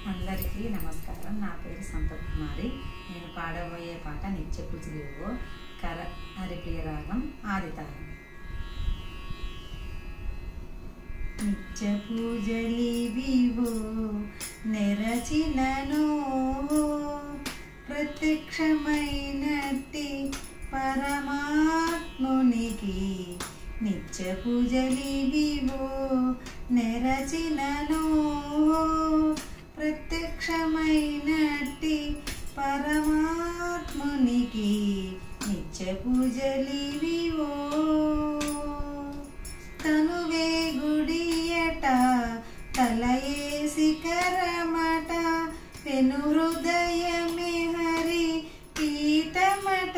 అందరికీ నమస్కారం నా పేరు సంపత్ కుమారి నేను పాడబోయే పాట నిత్య పూజలేవో కర హరిప్రియ రాగం ఆదితారం నిత్య పూజలివివో నెరచినను ప్రత్యక్షమైనట్టి పరమాత్మునికి నిత్య పూజలివివో నెరచినను ప్రత్యక్షమైనట్టి పరమాత్మునికి నిత్య పూజలివివో తనువే గుడియట తలయే శిఖరమట పెను హృదయమే హరి పీఠమట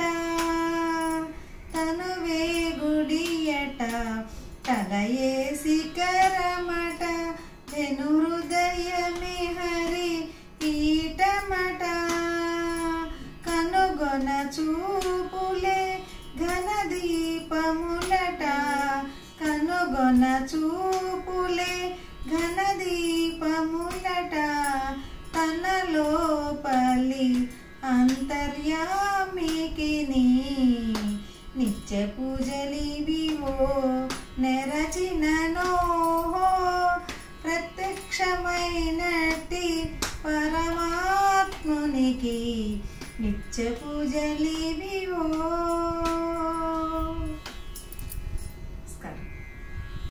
తనువే గుడియట తలయే శిఖరమట పెను హృదయమే హరి పీఠమట కనుగొన చూపులే ఘన దీపములట కనుగొన చూపులే ఘన దీపములట తన లోపలి అంతర్యామికి నిత్య పూజలివివో నెరచిననో ప్రత్యక్షమైనట్టి పరమాత్మునికి నిత్య పూజలివివో